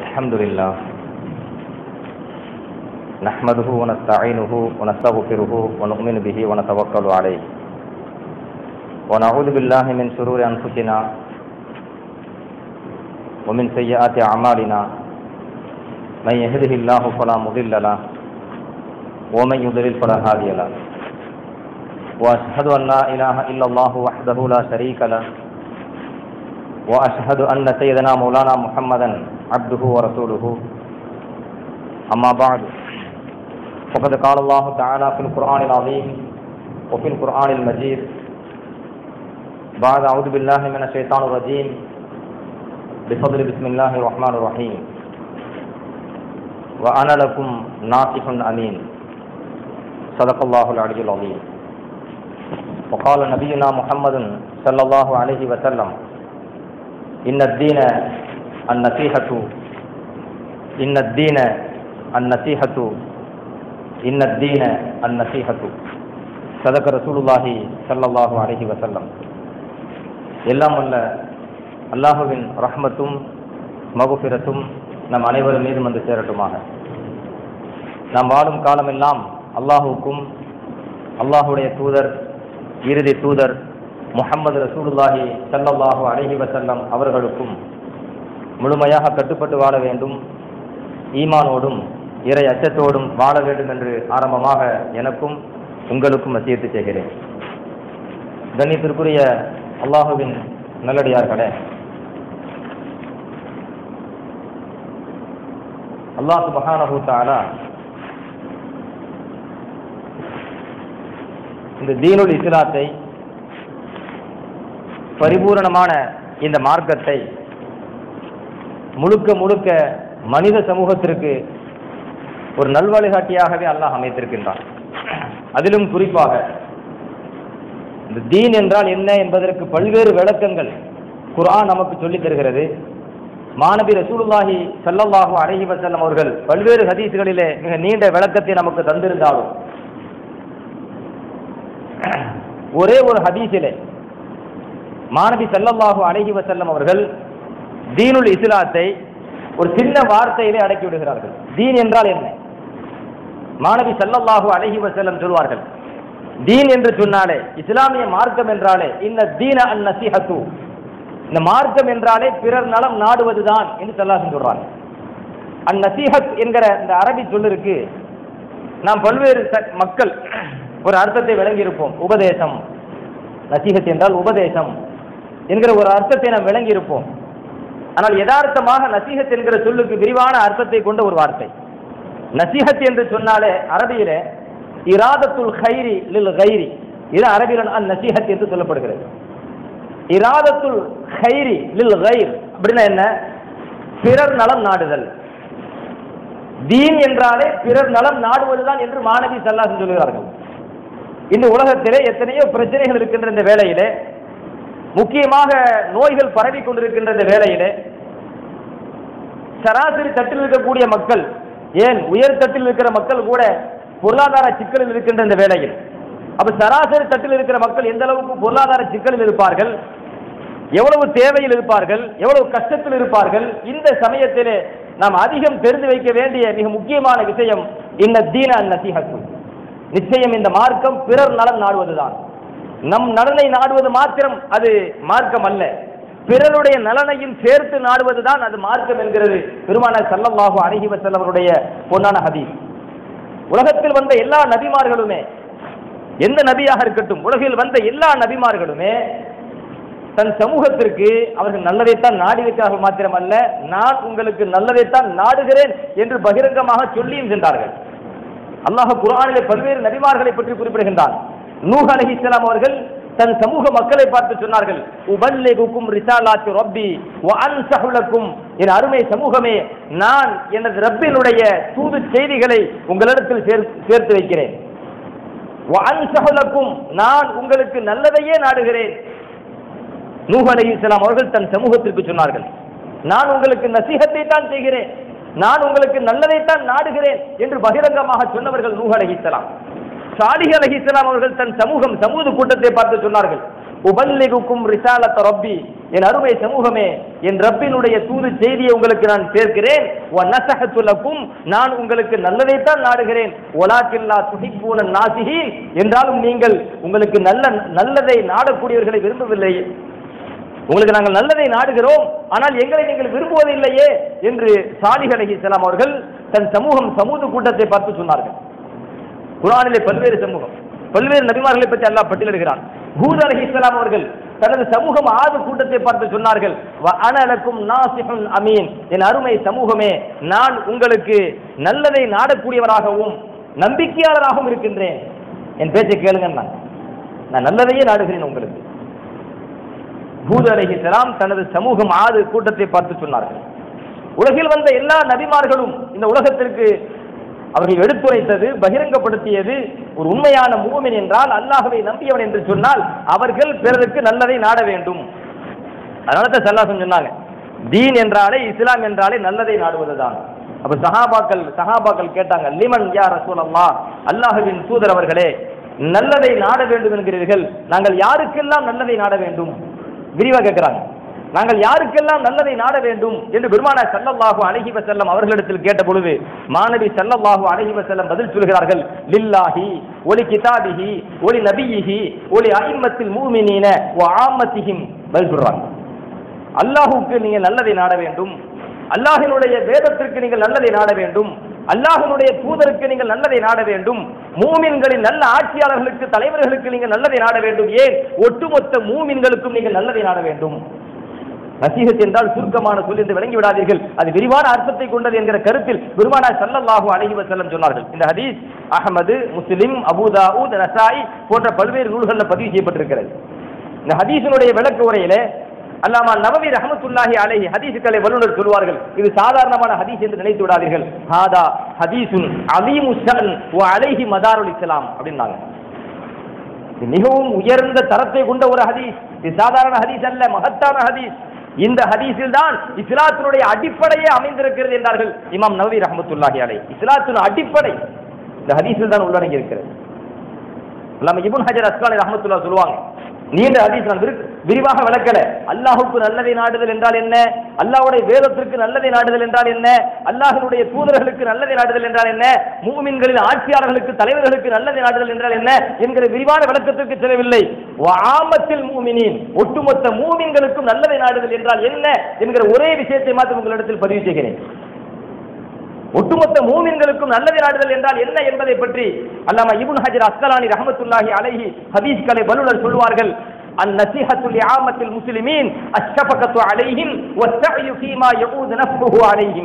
الحمد لله نحمده ونستعينه ونستغفره ونؤمن به ونتوكل عليه ونعوذ بالله من شرور أنفسنا ومن سيئات أعمالنا من يهده الله فلا مضل له ومن يضلل فلا هادي له وأشهد أن لا إله إلا الله وحده لا شريك له وأشهد أن سيدنا مولانا محمدا عبده ورسوله أما بعد فقد قال الله تعالى في القرآن العظيم وفي القرآن المجيد بعد أعوذ بالله من الشيطان الرجيم بفضل بسم الله الرحمن الرحيم وأنا لكم ناصح أمين صدق الله العلي العظيم وقال نبينا محمد صلى الله عليه وسلم إن الدين النصيحة إن الدين النصيحة إن الدين النصيحة صدق رسول الله صلى الله عليه وسلم எல்லாம் உள்ள அல்லாஹுவின் ரஹ்மத்தும் மகுபிரத்தும் நம் அனைவரும் மீதும் வந்து சேரட்டுமாக நாம் வாழும் காலமெல்லாம் அல்லாஹுக்கும் அல்லாஹுடைய தூதர் இறுதி தூதர் முஹம்மது ரசூலுல்லாஹி ஸல்லல்லாஹு அலைஹி வஸல்லம் அவர்களுக்கும் முழுமையாக கட்டுப்பட்டு வாழ வேண்டும் ஈமானோடும் இறை அச்சத்தோடும் வாழ வேண்டும் என்று ஆரம்பமாக எனக்கும் உங்களுக்கும் வசியத்து செய்கிறேன் கண்ணியத்திற்குரிய அல்லாஹுவின் நல்லடியார்களே அல்லாஹ் சுபஹானஹு தஆலா இந்த தீனுல் இஸ்லாத்தை பரிபூரணமான இந்த மார்க்கத்தை முழுக்க முழுக்க மனித சமூகத்திற்கு ஒரு நல்வழிகாட்டியாகவே அல்லாஹ் அமைத்திருக்கின்றான் அதிலும் குறிப்பாக இந்த தீன் என்றால் என்ன என்பதற்கு பல்வேறு விளக்கங்கள் குர்ஆன் நமக்கு சொல்லித் தருகிறது மாணவி ரசூலுல்லாஹி ஸல்லல்லாஹு அலைஹி வஸல்லம் அவர்கள் பல்வேறு ஹதீஸ்களிலே மிக நீண்ட விளக்கத்தை நமக்கு தந்திருந்தாலும் ஒரே ஒரு ஹதீஸிலே மாணவி ஸல்லல்லாஹு அலைஹி வஸல்லம் அவர்கள் தீனுல் இஸ்லாத்தை ஒரு சின்ன வார்த்தையிலே அடக்கி விடுகிறார்கள் தீன் என்றால் என்ன மாணவி ஸல்லல்லாஹு அலைஹி வஸல்லம் சொல்வார்கள் தீன் என்று சொன்னாலே இஸ்லாமிய மார்க்கம் என்றாலே இந்த தீன அன் நசிஹத்து இந்த மார்க்கம் என்றாலே பிறர் நலம் நாடுவதுதான் என்று சொல்லாசன் சொல்றாங்க அந் நசீஹத் என்கிற இந்த அரபி சொல்லிருக்கு நாம் பல்வேறு ச- மக்கள் ஒரு அர்த்தத்தை விளங்கியிருப்போம் உபதேசம் நசீஹத் என்றால் உபதேசம் என்கிற ஒரு அர்த்தத்தை நாம் விளங்கியிருப்போம் ஆனால் யதார்த்தமாக நசீஹத் என்கிற சொல்லுக்கு விரிவான அர்த்தத்தை கொண்ட ஒரு வார்த்தை நசீஹத் என்று சொன்னாலே அரபியிலே இராதத்துல் ஹைரி லில் கைரி இது அரபியில் அந் நசீஹத் என்று சொல்லப்படுகிறது இராதத்துல் ஹைரி லில் கைர் அப்படின்னா என்ன பிறர் நலம் நாடுதல் தீன் என்றாலே பிறர் நலம் நாடுவதுதான் என்று மாணவி சல்லாசன் சொல்கிறார்கள் இந்த உலகத்திலே எத்தனையோ பிரச்சனைகள் இருக்கின்ற இந்த வேளையிலே முக்கியமாக நோய்கள் பரவி கொண்டிருக்கின்ற இந்த வேளையிலே சராசரி தட்டில் இருக்கக்கூடிய மக்கள் ஏன் உயர் தட்டில் இருக்கிற மக்கள் கூட பொருளாதார சிக்கலில் இருக்கின்ற இந்த வேளையில் அப்ப சராசரி தட்டில் இருக்கிற மக்கள் எந்த அளவுக்கு பொருளாதார சிக்கலில் இருப்பார்கள் எவ்வளவு தேவையில் இருப்பார்கள் எவ்வளவு கஷ்டத்தில் இருப்பார்கள் இந்த சமயத்திலே நாம் அதிகம் தெரிந்து வைக்க வேண்டிய மிக முக்கியமான விஷயம் இந்த தீன நசிஹத்து நிச்சயம் இந்த மார்க்கம் பிறர் நலன் நாடுவதுதான் நம் நலனை நாடுவது மாத்திரம் அது மார்க்கம் அல்ல பிறருடைய நலனையும் சேர்த்து நாடுவதுதான் அது மார்க்கம் என்கிறது பெருமான சல்லல்லாஹு அலைஹி வஸல்லம் அவருடைய பொன்னான ஹதீஸ் உலகத்தில் வந்த எல்லா நபிமார்களுமே எந்த நபியாக இருக்கட்டும் உலகில் வந்த எல்லா நபிமார்களுமே தன் சமூகத்திற்கு அவர்கள் நல்லதைத்தான் நாடி வைக்கிறார்கள் மாத்திரமல்ல நான் உங்களுக்கு நல்லதைத்தான் நாடுகிறேன் என்று பகிரங்கமாக சொல்லியும் சென்றார்கள் அல்லாஹ் குர்ஆனிலே பல்வேறு நபிமார்களை பற்றி குறிப்பிடுகின்றான் நூஹ் அலைஹிஸ்ஸலாம் அவர்கள் தன் சமூக மக்களை பார்த்து சொன்னார்கள் உபல்லிகுக்கும் ரிசாலாத்து ரப்பி வ அன்சஹு லக்கும் என் அருமை சமூகமே நான் எனது ரப்பினுடைய தூது செய்திகளை உங்களிடத்தில் சேர்- சேர்த்து வைக்கிறேன் வ அன்சஹு லக்கும் நான் உங்களுக்கு நல்லதையே நாடுகிறேன் நூஹ் அலைஹிஸ்ஸலாம் அவர்கள் தன் சமூகத்திற்கு சொன்னார்கள் நான் உங்களுக்கு நசீகத்தை தான் செய்கிறேன் நான் உங்களுக்கு நல்லதைத்தான் நாடுகிறேன் என்று பகிரங்கமாக சொன்னவர்கள் நூஹ் அலைஹிஸ்ஸலாம் சாலிஹ் அலைஹிஸ்ஸலாம் அவர்கள் தன் சமூகம் சமூக கூட்டத்தை பார்த்து சொன்னார்கள் உபல்லிகுக்கும் ரிசாலத்த ரப்பி என் அருமை சமூகமே என் ரப்பினுடைய தூது செய்தியை உங்களுக்கு நான் சேர்க்கிறேன் வ நஸஹத்து லக்கும் நான் உங்களுக்கு நல்லதைத்தான் நாடுகிறேன் ஒலாக்கில்லா துஹிப்பூன நாசிஹி என்றாலும் நீங்கள் உங்களுக்கு நல்ல நல்லதை நாடக்கூடியவர்களை விரும்பவில்லை உங்களுக்கு நாங்கள் நல்லதை நாடுகிறோம் ஆனால் எங்களை நீங்கள் விரும்புவதில்லையே என்று சாலிஹ் அலைஹிஸ்ஸலாம் அவர்கள் தன் சமூகம் சமூக கூட்டத்தை பார்த்து சொன்னார்கள் குரானிலே பல்வேறு சமூகம் பல்வேறு நபிமார்களை பற்றி அல்லாஹ் பட்டியலிடுகிறான் ஹூத் அலைஹிஸ்ஸலாம் அவர்கள் தனது சமூகம் ஆது கூட்டத்தை பார்த்து சொன்னார்கள் "வ அனலக்கும் நாசிஹுன் அமீன் என் அருமை சமூகமே நான் உங்களுக்கு நல்லதை நாடக்கூடியவராகவும் நம்பிக்கையாளராகவும் இருக்கின்றேன் என் பேச்சை கேளுங்க நான் நல்லதையே நாடுகிறேன் உங்களுக்கு ஹூத் அலைஹிஸ்ஸலாம் தனது சமூகம் ஆது கூட்டத்தை பார்த்து சொன்னார்கள் உலகில் வந்த எல்லா நபிமார்களும் இந்த உலகத்திற்கு அவர்கள் எடுத்துரைத்தது பகிரங்கப்படுத்தியது ஒரு உண்மையான மூமின் என்றால் அல்லாஹ்வை நம்பியவன் என்று சொன்னால் அவர்கள் பிறருக்கு நல்லதை நாட வேண்டும் அதனால தான் சல்லாசம் சொன்னாங்க தீன் என்றாலே இஸ்லாம் என்றாலே நல்லதை நாடுவதுதான் அப்ப சஹாபாக்கள் சஹாபாக்கள் கேட்டாங்க லிமன் யா ரசூலல்லா அல்லாஹ்வின் தூதர் அவர்களே நல்லதை நாட வேண்டும் என்கிறீர்கள் நாங்கள் யாருக்கெல்லாம் நல்லதை நாட வேண்டும் விரிவா கேட்கிறாங்க நாங்கள் யாருக்கெல்லாம் நல்லதை நாட வேண்டும் என்று பெருமானா சல்லல்லாஹு அலைஹி வஸல்லம் அவர்களிடத்தில் கேட்ட பொழுது மாணவி சல்லல்லாஹு அலைஹி வஸல்லம் பதில் சொல்கிறார்கள் லில்லாஹி ஒலி கிதாபிஹி ஒலி நபியிஹி ஒலி அஇம்மத்தில் மூமினீன வ ஆம்மத்திஹிம் பதில் சொல்றாங்க அல்லாஹுக்கு நீங்கள் நல்லதை நாட வேண்டும் அல்லாஹினுடைய வேதத்திற்கு நீங்கள் நல்லதை நாட வேண்டும் அல்லாஹினுடைய தூதருக்கு நீங்கள் நல்லதை நாட வேண்டும் மூமின்களின் நல்ல ஆட்சியாளர்களுக்கு தலைவர்களுக்கு நீங்கள் நல்லதை நாட வேண்டும் ஏன் ஒட்டுமொத்த மூமின்களுக்கும் நீங்கள் நல்லதை நாட வேண்டும் நசீகத் என்றால் சுருக்கமான சொல் என்று விளங்கி விடாதீர்கள் அது விரிவான அர்த்தத்தை கொண்டது என்கிற கருத்தில் பெருமானா ஸல்லல்லாஹு அலைஹி வஸல்லம் சொன்னார்கள் இந்த ஹதீஸ் அஹமது முஸ்லிம் அபூதாவூத் நசாய் போன்ற பல்வேறு நூல்களில் பதிவு செய்யப்பட்டிருக்கிறது இந்த ஹதீஸினுடைய விளக்க உரையிலே அல்லாமா நவவி ரஹமத்துல்லாஹி அலைஹி ஹதீஸுக்களை வல்லுநர் சொல்வார்கள் இது சாதாரணமான ஹதீஸ் என்று நினைத்து விடாதீர்கள் ஹாதா ஹதீசுன் அலீமு ஷன் வ அலைஹி மதாருல் இஸ்லாம் அப்படின்னாங்க இது மிகவும் உயர்ந்த தரத்தை கொண்ட ஒரு ஹதீஸ் இது சாதாரண ஹதீஸ் அல்ல மகத்தான ஹதீஸ் இந்த ஹதீஸில் தான் இஸ்லாத்தினுடைய அடிப்படையே அமைந்திருக்கிறது என்றார்கள் இமாம் நவவி ரஹமத்துல்லாஹி அலை இஸ்லாத்தின் அடிப்படை இந்த ஹதீஸில் தான் உள்ளடங்கி இருக்கிறது அல்லாம இபுன் ஹஜர் அஸ்கானி ரஹமத்துல்லா சொல்லுவாங்க நீண்ட ஹதீஸ் நான் விரு- விரிவாக விளக்கல அல்லாஹுக்கு நல்லதை நாடுதல் என்றால் என்ன அல்லாஹ்வுடைய வேதத்திற்கு நல்லதை நாடுதல் என்றால் என்ன அல்லாஹ்வுடைய தூதர்களுக்கு நல்லதை நாடுதல் என்றால் என்ன மூமின்களின் ஆட்சியாளர்களுக்கு தலைவர்களுக்கு நல்லதை நாடுதல் என்றால் என்ன என்கிற விரிவான விளக்கத்திற்கு செல்லவில்லை ஆமத்தில் மூமினின் ஒட்டுமொத்த மூமின்களுக்கும் நல்லதை நாடுதல் என்றால் என்ன என்கிற ஒரே விஷயத்தை மாத்திரம் உங்களிடத்தில் பதிவு செய்கிறேன் ஒட்டுமொத்த மூமின்களுக்கும் நல்லதை நாடுதல் என்றால் என்ன என்பதை பற்றி அல்லாமா இப்னு ஹஜர் அஸ்கலானி ரஹமத்துல்லாஹி அலைஹி ஹதீஸ்களை வல்லுநர் சொல்வார்கள் النصيحة لعامة المسلمين الشفقة عليهم والسعي فيما يعود نفعه عليهم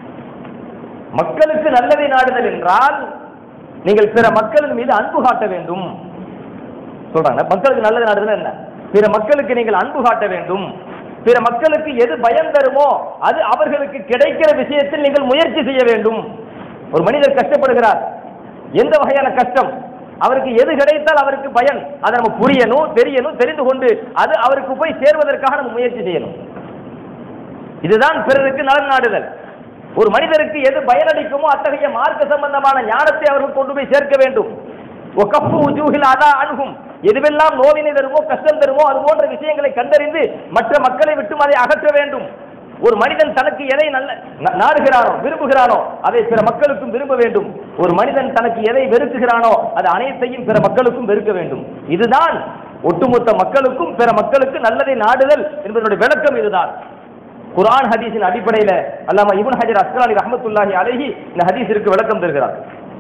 மக்களுக்கு நல்லதை நாடுதல் என்றால் நீங்கள் பிற மக்களின் மீது அன்பு காட்ட வேண்டும் சொல்றாங்க மக்களுக்கு நல்லது நாடுதல் என்ன பிற மக்களுக்கு நீங்கள் அன்பு காட்ட வேண்டும் பிற மக்களுக்கு எது பயன் தருமோ அது அவர்களுக்கு கிடைக்கிற விஷயத்தில் நீங்கள் முயற்சி செய்ய வேண்டும் ஒரு மனிதர் கஷ்டப்படுகிறார் எந்த வகையான கஷ்டம் அவருக்கு எது கிடைத்தால் அவருக்கு பயன் அதை நம்ம புரியணும் தெரியணும் தெரிந்து கொண்டு அது அவருக்கு போய் சேர்வதற்காக நம்ம முயற்சி செய்யணும் இதுதான் பிறருக்கு நலன் நாடுதல் ஒரு மனிதருக்கு எது பயனளிக்குமோ அத்தகைய மார்க்க சம்பந்தமான ஞானத்தை அவர்கள் கொண்டு போய் சேர்க்க வேண்டும் ஒகப்பு உஜூஹில் அதா அணுகும் எதுவெல்லாம் நோவினை தருமோ கஷ்டம் தருமோ அது போன்ற விஷயங்களை கண்டறிந்து மற்ற மக்களை விட்டும் அதை அகற்ற வேண்டும் ஒரு மனிதன் தனக்கு எதை நல்ல நா- நாடுகிறானோ விரும்புகிறானோ அதை பிற மக்களுக்கும் விரும்ப வேண்டும் ஒரு மனிதன் தனக்கு எதை வெறுக்குகிறானோ அது அனைத்தையும் பிற மக்களுக்கும் வெறுக்க வேண்டும் இதுதான் ஒட்டுமொத்த மக்களுக்கும் பிற மக்களுக்கு நல்லதை நாடுதல் என்பதனுடைய விளக்கம் இதுதான் குர்ஆன் ஹதீஸின் அடிப்படையில் அல்லாம இப்னு ஹஜர் அஸ்கலானி ரஹ்மத்துல்லாஹி அலைஹி இந்த ஹதீஸிற்கு விளக்கம் தருகிறார்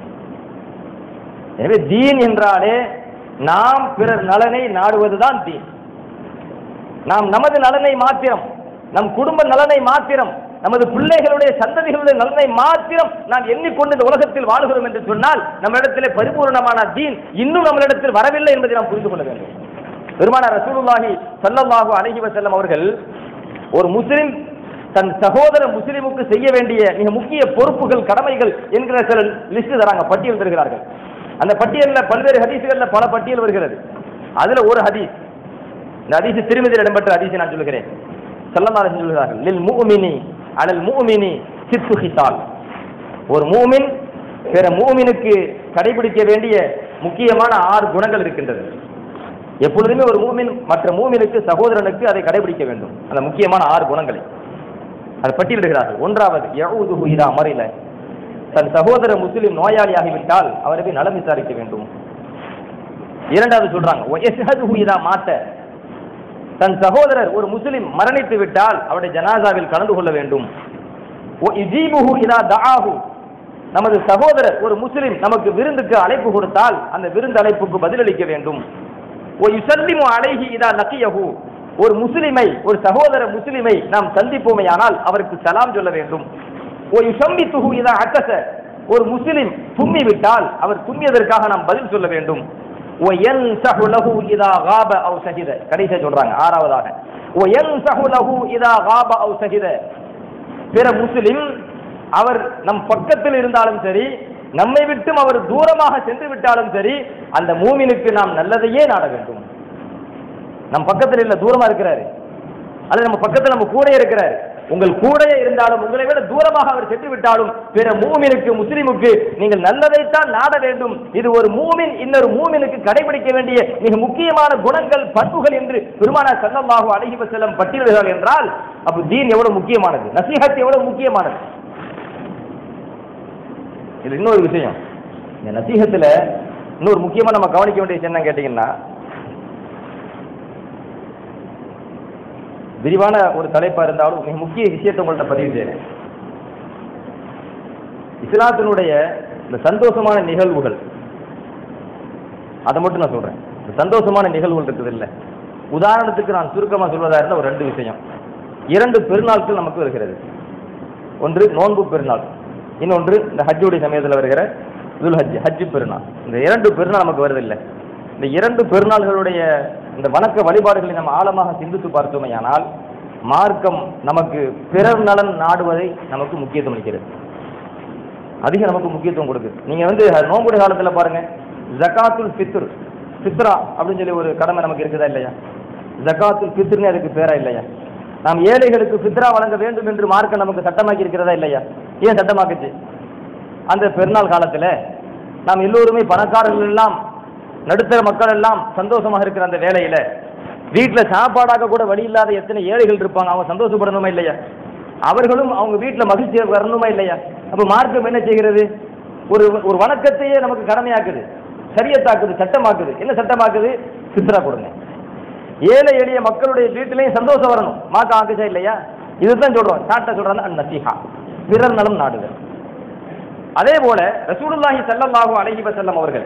எனவே தீன் என்றாலே நாம் பிறர் நலனை நாடுவதுதான் தீன் நாம் நமது நலனை மாத்திரம் நம் குடும்ப நலனை மாத்திரம் நமது பிள்ளைகளுடைய சந்ததிகளுடைய நலனை மாத்திரம் நாம் எண்ணிக்கொண்டு இந்த உலகத்தில் வாழ்கிறோம் என்று சொன்னால் நம்மிடத்திலே பரிபூர்ணமான தீன் இன்னும் நம்மளிடத்தில் வரவில்லை என்பதை நாம் புரிந்து கொள்ள வேண்டும் பெருமானார் ரசூலுல்லாஹி ஸல்லல்லாஹு அலைஹி வஸல்லம் அவர்கள் ஒரு முஸ்லிம் தன் சகோதர முஸ்லிமுக்கு செய்ய வேண்டிய மிக முக்கிய பொறுப்புகள் கடமைகள் என்கிற சில லிஸ்ட் தராங்க பட்டியல் தருகிறார்கள் அந்த பட்டியலில் பல்வேறு ஹதீஸ்களில் பல பட்டியல் வருகிறது அதுல ஒரு ஹதீஸ் இந்த ஹதீஸ் திருமதியில் இடம்பெற்ற ஹதீஸை நான் சொல்லுகிறேன் ஸல்லல்லாஹு அலைஹி சொல்கிறார்கள் லில் முஃமினி அலல் முஃமினி சித்து ஹிசால் ஒரு மூமின் பிற மூமினுக்கு கடைபிடிக்க வேண்டிய முக்கியமான ஆறு குணங்கள் இருக்கின்றது எப்பொழுதுமே ஒரு மூமின் மற்ற மூமினுக்கு சகோதரனுக்கு அதை கடைபிடிக்க வேண்டும் அந்த முக்கியமான ஆறு குணங்களை அதை பட்டியலிடுகிறார்கள் ஒன்றாவது யஊதுஹு இதா மறில தன் சகோதர முஸ்லிம் நோயாளியாகிவிட்டால் அவரை போய் நலம் விசாரிக்க வேண்டும் இரண்டாவது சொல்றாங்க வயசஹதுஹு இதா மாத்த தன் சகோதரர் ஒரு முஸ்லிம் மரணித்து விட்டால் அவருடைய ஜனாசாவில் கலந்து கொள்ள வேண்டும் இஜீபுஹு இதா தஆஹு நமது சகோதரர் ஒரு முஸ்லிம் நமக்கு விருந்துக்கு அழைப்பு கொடுத்தால் அந்த விருந்து அழைப்புக்கு பதிலளிக்க வேண்டும் ஓ யுசல்லிமு அலைஹி இதா லக்கியஹு ஒரு முஸ்லிமை ஒரு சகோதர முஸ்லிமை நாம் சந்திப்போமேயானால் அவருக்கு சலாம் சொல்ல வேண்டும் ஓ யுசம்மித்துஹு இதா அக்கச ஒரு முஸ்லிம் தும்மி விட்டால் அவர் தும்மியதற்காக நாம் பதில் சொல்ல வேண்டும் ஓ யன்சஹு லஹு இதா காப அவ் ஷஹித கடைசியா சொல்றாங்க ஆறாவதாக ஓ யன்சஹு லஹு இதா காப அவ் ஷஹித பிற முஸ்லிம் அவர் நம் பக்கத்தில் இருந்தாலும் சரி நம்மை விட்டும் அவர் தூரமாக சென்று விட்டாலும் சரி அந்த மூமினுக்கு நாம் நல்லதையே நாட வேண்டும் நம் பக்கத்தில் இல்ல தூரமா இருக்கிறாரு அல்லது நம்ம பக்கத்தில் நம்ம கூட இருக்கிறாரு உங்கள் கூடயே இருந்தாலும் உங்களை விட தூரமாக அவர் சென்று விட்டாலும் பிற மூமினுக்கு முஸ்லிமுக்கு நீங்கள் நல்லதைத்தான் நாட வேண்டும் இது ஒரு மூமின் இன்னொரு மூமினுக்கு கடைபிடிக்க வேண்டிய மிக முக்கியமான குணங்கள் பண்புகள் என்று பெருமானா சல்லல்லாஹு அலைஹி வஸல்லம் பட்டியலிடுகிறார் என்றால் அப்ப தீன் எவ்வளவு முக்கியமானது நசீஹத் எவ்வளவு முக்கியமானது இது இன்னொரு விஷயம் இந்த நசீகத்துல இன்னொரு முக்கியமா நம்ம கவனிக்க வேண்டிய விஷயம் என்ன கேட்டீங்கன்னா விரிவான ஒரு தலைப்பா இருந்தாலும் மிக முக்கிய விஷயத்தை உங்கள்ட்ட பதிவு செய்யறேன் இஸ்லாத்தினுடைய இந்த சந்தோஷமான நிகழ்வுகள் அதை மட்டும் நான் சொல்றேன் இந்த சந்தோஷமான நிகழ்வுகள் இருக்குது இல்ல உதாரணத்துக்கு நான் சுருக்கமா சொல்வதா இருந்தா ஒரு ரெண்டு விஷயம் இரண்டு பெருநாட்கள் நமக்கு வருகிறது ஒன்று நோன்பு பெருநாள் இன்னொன்று இந்த ஹஜ்ஜுடைய சமயத்தில் வருகிற துல் ஹஜ் ஹஜ்ஜு பெருநாள் இந்த இரண்டு பெருநாள் நமக்கு வருதில்லை இந்த இரண்டு பெருநாள்களுடைய இந்த வணக்க வழிபாடுகளை நம்ம ஆழமாக சிந்தித்து பார்த்தோமேயானால் மார்க்கம் நமக்கு பிறர் நலன் நாடுவதை நமக்கு முக்கியத்துவம் அளிக்கிறது அதிக நமக்கு முக்கியத்துவம் கொடுக்குது நீங்க வந்து நோம்புடைய காலத்துல பாருங்க ஜகாத்துல் ஃபித்ர் ஃபித்ரா அப்படின்னு சொல்லி ஒரு கடமை நமக்கு இருக்குதா இல்லையா ஜகாத்துல் ஃபித்ர்னு அதுக்கு பேரா இல்லையா நாம் ஏழைகளுக்கு ஃபித்ரா வழங்க வேண்டும் என்று மார்க்கம் நமக்கு சட்டமாக்கி இருக்கிறதா இல்லையா ஏன் சட்டமாக்குச்சு அந்த பெருநாள் காலத்துல நாம் எல்லோருமே பணக்காரர்கள் எல்லாம் நடுத்தர மக்கள் எல்லாம் சந்தோஷமாக இருக்கிற அந்த வேலையில வீட்டுல சாப்பாடாக கூட வழி இல்லாத எத்தனை ஏழைகள் இருப்பாங்க அவங்க சந்தோஷப்படணுமா இல்லையா அவர்களும் அவங்க வீட்டுல மகிழ்ச்சி வரணுமா இல்லையா அப்ப மார்க்கம் என்ன செய்கிறது ஒரு ஒரு வணக்கத்தையே நமக்கு கடமையாக்குது சரியத்தாக்குது சட்டமாக்குது என்ன சட்டமாக்குது சித்ரா கொடுங்க ஏழை எளிய மக்களுடைய வீட்டிலையும் சந்தோஷம் வரணும் மாக்க ஆக்குச்சா இல்லையா இதுதான் சொல்றோம் சாட்ட சொல்றாங்க அந் நசீஹா பிறர் நலம் நாடுகள் அதே போல ரசூலுல்லாஹி ஸல்லல்லாஹு அலைஹி வஸல்லம் அவர்கள்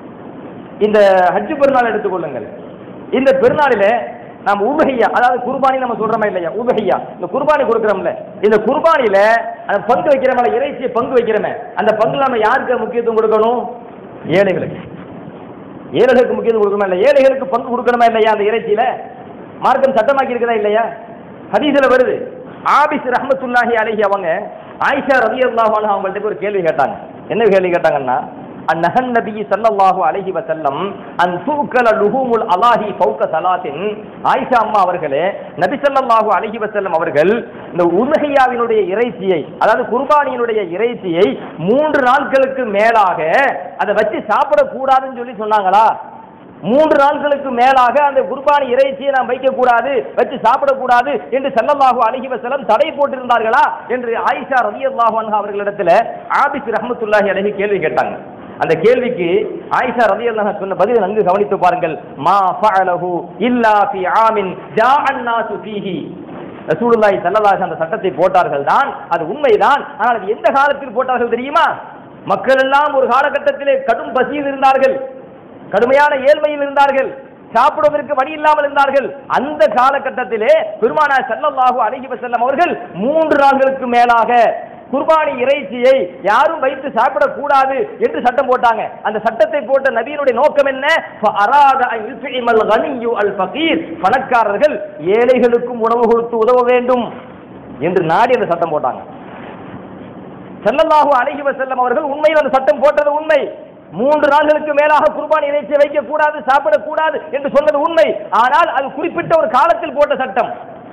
இந்த ஹஜ்ஜு பெருநாள் எடுத்துக்கொள்ளுங்கள் இந்த பெருநாளிலே நாம் உபஹையா அதாவது குர்பானி நம்ம சொல்றோமா இல்லையா உபஹையா இந்த குர்பானி கொடுக்குறோம்ல இந்த குர்பானில அந்த பங்கு வைக்கிறோம்ல இறைச்சியை பங்கு வைக்கிறோமே அந்த பங்குல நம்ம யாருக்கு முக்கியத்துவம் கொடுக்கணும் ஏழைகளுக்கு ஏழைகளுக்கு முக்கியத்துவம் கொடுக்கணுமா இல்லை ஏழைகளுக்கு பங்கு கொடுக்கணுமா இல்லையா அந்த இறைச்சியில மார்க்கம் சட்டமாக்கி இருக்குதா இல்லையா ஹதீஸ்ல வருது ஆபிஸ் ரஹமத்துல்லாஹி அலைஹி அவங்க ஆயிஷா ரலியல்லாஹு அன்ஹா அவங்கள்ட்ட போய் ஒரு கேள்வி கேட்டாங்க என்ன கேள்வி கேட்டாங்கன்னா அந்நகன் நபி ஸல்லல்லாஹு அலைஹி வஸல்லம் அன் தூக்கல லுஹூமுல் அலாஹி ஃபௌக சலாத்தின் ஆயிஷா அம்மா அவர்களே நபி ஸல்லல்லாஹு அலைஹி வஸல்லம் அவர்கள் இந்த உதுஹியாவினுடைய இறைச்சியை அதாவது குர்பானியினுடைய இறைச்சியை மூன்று நாட்களுக்கு மேலாக அதை வச்சு சாப்பிடக்கூடாதுன்னு சொல்லி சொன்னாங்களா மூன்று நாட்களுக்கு மேலாக அந்த குர்பானி இறைச்சியை நாம் வைக்கக்கூடாது வச்சு சாப்பிடக்கூடாது என்று ஸல்லல்லாஹு அலைஹி வஸல்லம் தடை போட்டிருந்தார்களா என்று ஆயிஷா ரலியல்லாஹு அன்ஹா அவர்களிடத்துல ஆபிஸ் ரஹ்மத்துல்லாஹி அலைஹி கேள்வி கேட்டாங்க அந்த கேள்விக்கு ஆயிஷா ரலியல்லாஹு அன்ஹா சொன்ன பதிலை நன்கு கவனித்து பாருங்கள் மா ஃபஅலஹு இல்லா ஃபி ஆமின் ஜாஅன் நாசு ஃபீஹி ரசூலுல்லாஹி ஸல்லல்லாஹு அலைஹி அந்த சட்டத்தை போட்டார்கள் தான் அது உண்மைதான் ஆனால் அது எந்த காலத்தில் போட்டார்கள் தெரியுமா மக்கள் எல்லாம் ஒரு காலகட்டத்திலே கடும் பசியில் இருந்தார்கள் கடுமையான ஏழ்மையில் இருந்தார்கள் சாப்பிடுவதற்கு வழி இல்லாமல் இருந்தார்கள் அந்த காலகட்டத்திலே பெருமானார் ஸல்லல்லாஹு அலைஹி வஸல்லம் அவர்கள் மூன்று நாட்களுக்கு மேலாக குர்பானி இறைச்சியை யாரும் வைத்து சாப்பிடக்கூடாது என்று சட்டம் போட்டாங்க அந்த சட்டத்தை போட்ட நபியினுடைய நோக்கம் என்ன ஃபஅராத அன் யுத்இமல் கனியு அல் ஃபகீர் பணக்காரர்கள் ஏழைகளுக்கும் உணவு கொடுத்து உதவ வேண்டும் என்று நாடி அந்த சட்டம் போட்டாங்க ஸல்லல்லாஹு அலைஹி வஸல்லம் அவர்கள் உண்மையில் அந்த சட்டம் போட்டது உண்மை மூன்று நாள்களுக்கு மேலாக குர்பானி இறைச்சியை வைக்கக்கூடாது சாப்பிடக்கூடாது என்று சொன்னது உண்மை ஆனால் அது குறிப்பிட்ட ஒரு காலத்தில் போட்ட சட்டம்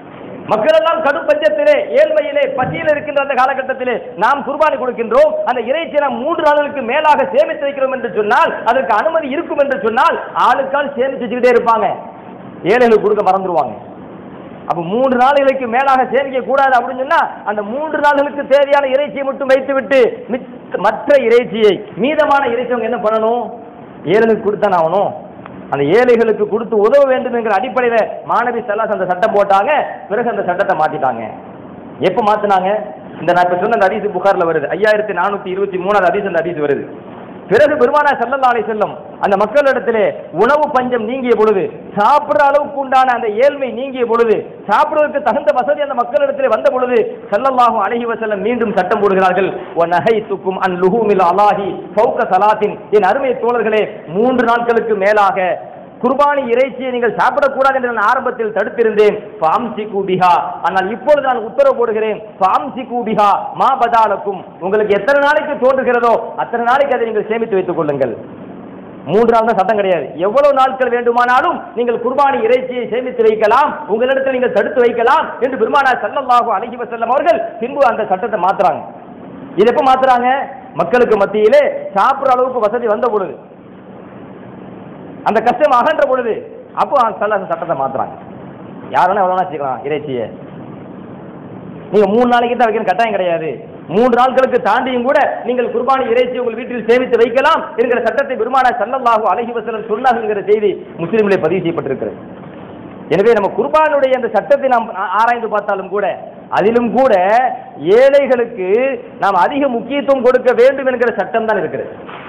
மக்கள் எல்லாம் கடும் பஞ்சத்திலே ஏழ்மையிலே பசியில் இருக்கின்ற அந்த காலகட்டத்திலே நாம் குர்பானி கொடுக்கின்றோம் அந்த இறைச்சியை நாம் மூன்று நாளுக்கு மேலாக சேமித்து வைக்கிறோம் என்று சொன்னால் அதற்கு அனுமதி இருக்கும் என்று சொன்னால் ஆளுக்கால் சேமித்து வச்சுக்கிட்டே இருப்பாங்க ஏழைகளுக்கு கொடுக்க மறந்துடுவாங்க அப்ப மூன்று நாளுகளுக்கு மேலாக சேமிக்க கூடாது அப்படின்னு சொன்னா அந்த மூன்று நாளுகளுக்கு தேவையான இறைச்சியை மட்டும் வைத்துவிட்டு மிச்ச- மற்ற இறைச்சியை மீதமான இறைச்சி அவங்க என்ன பண்ணணும் ஏழைகளுக்கு கொடுத்தானே ஆகணும் அந்த ஏழைகளுக்கு கொடுத்து உதவ வேண்டும் என்கிற அடிப்படையில் மாணவி செல்லாஸ் அந்த சட்டம் போட்டாங்க பிறகு அந்த சட்டத்தை மாத்திட்டாங்க எப்ப மாத்தினாங்க இந்த நான் இப்ப சொன்ன அந்த ஹதீஸ் புகார்ல வருது ஐயாயிரத்தி நானூத்தி இருபத்தி மூணாவது ஹதீஸ் அந்த ஹதீஸ் வருது பிறகு பெருமானா ஸல்லல்லாஹு அலைஹி செல்லம் அந்த மக்களிடத்திலே உணவு பஞ்சம் நீங்கிய பொழுது சாப்பிடுற அளவுக்கு உண்டான அந்த ஏழ்மை நீங்கிய பொழுது சாப்பிடுவதற்கு தகுந்த வசதி அந்த மக்களிடத்திலே வந்த பொழுது ஸல்லல்லாஹு அலைஹி வஸல்லம் மீண்டும் சட்டம் போடுகிறார்கள் வ நஹைத்துக்கும் அன் லுஹூமில் அலாஹி ஃபௌக சலாத்தின் என் அருமை தோழர்களே மூன்று நாட்களுக்கு மேலாக குர்பானி இறைச்சியை நீங்கள் சாப்பிடக்கூடாது என்று நான் ஆரம்பத்தில் தடுத்திருந்தேன் ஃபாம்சி கூபிஹா ஆனால் இப்பொழுது நான் உத்தரவு போடுகிறேன் ஃபாம்சி கூபிஹா மா பதாலக்கும் உங்களுக்கு எத்தனை நாளைக்கு தோன்றுகிறதோ அத்தனை நாளைக்கு அதை நீங்கள் சேமித்து வைத்துக் கொள்ளுங்கள் மூன்று நாள் தான் சட்டம் கிடையாது எவ்வளவு நாட்கள் வேண்டுமானாலும் நீங்கள் குர்பானி இறைச்சியை சேமித்து வைக்கலாம் உங்களிடத்தில் நீங்கள் தடுத்து வைக்கலாம் என்று பெருமானார் ஸல்லல்லாஹு அலைஹி வஸல்லம் அவர்கள் பின்பு அந்த சட்டத்தை மாத்துறாங்க இது எப்ப மாத்துறாங்க மக்களுக்கு மத்தியிலே சாப்பிடுற அளவுக்கு வசதி வந்த பொழுது அந்த கஷ்டம் அகன்ற பொழுது அப்போ சொல்ல அந்த சட்டத்தை மாத்துறாங்க யார் வேணா எவ்வளோ வச்சுக்கலாம் இறைச்சியை நீங்க மூணு நாளைக்கு தான் வைக்கணும் கட்டாயம் கிடையாது மூன்று நாட்களுக்கு தாண்டியும் கூட நீங்கள் குர்பானி இறைச்சி உங்கள் வீட்டில் சேமித்து வைக்கலாம் என்கிற சட்டத்தை பெருமானா சல்லல்லாஹு அலைஹி வஸல்லம் சொன்னார்கள் என்கிற செய்தி முஸ்லிமிலே பதிவு செய்யப்பட்டிருக்கிறது எனவே நம்ம குர்பானுடைய அந்த சட்டத்தை நாம் ஆ- ஆராய்ந்து பார்த்தாலும் கூட அதிலும் கூட ஏழைகளுக்கு நாம் அதிக முக்கியத்துவம் கொடுக்க வேண்டும் என்கிற சட்டம் தான் இருக்கிறது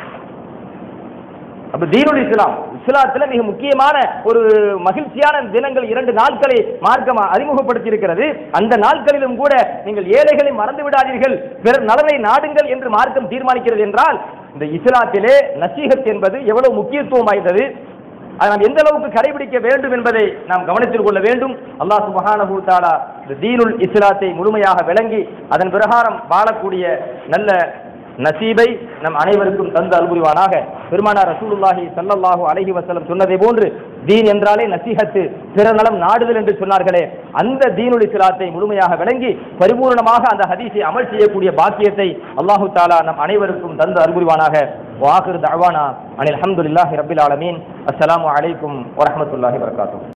அப்ப தீனுல் இஸ்லாம் இஸ்லாத்துல மிக முக்கியமான ஒரு மகிழ்ச்சியான தினங்கள் இரண்டு நாட்களை மார்க்கம் அறிமுகப்படுத்தி இருக்கிறது அந்த நாட்களிலும் கூட நீங்கள் ஏழைகளை மறந்து விடாதீர்கள் பிறர் நலனை நாடுங்கள் என்று மார்க்கம் தீர்மானிக்கிறது என்றால் இந்த இஸ்லாத்திலே நசீகத் என்பது எவ்வளவு முக்கியத்துவம் வாய்ந்தது அதை நாம் எந்த அளவுக்கு கடைபிடிக்க வேண்டும் என்பதை நாம் கவனத்தில் கொள்ள வேண்டும் அல்லாஹ் சுபஹானஹு தஆலா இந்த தீனுல் இஸ்லாத்தை முழுமையாக விளங்கி அதன் பிரகாரம் வாழக்கூடிய நல்ல நசீபை நம் அனைவருக்கும் தந்து அல்புரிவானாக பெருமானார் ரசூலுல்லாஹி ஸல்லல்லாஹு அலைஹி வஸல்லம் சொன்னதை போன்று தீன் என்றாலே நசீஹத்து பிறநலம் நாடுதல் என்று சொன்னார்களே அந்த தீனுல் இஸ்லாத்தை முழுமையாக விளங்கி பரிபூர்ணமாக அந்த ஹதீஸை அமல் செய்யக்கூடிய பாக்கியத்தை அல்லாஹு தாலா நம் அனைவருக்கும் தந்து அல்புரிவானாக வாஹிர் தஅவானா அனில் அல்ஹம்துலில்லாஹி ரப்பில் ஆலமீன் அஸ்ஸலாமு அலைக்கும் வரஹ்மத்துல்லாஹி வபரகாத்துஹு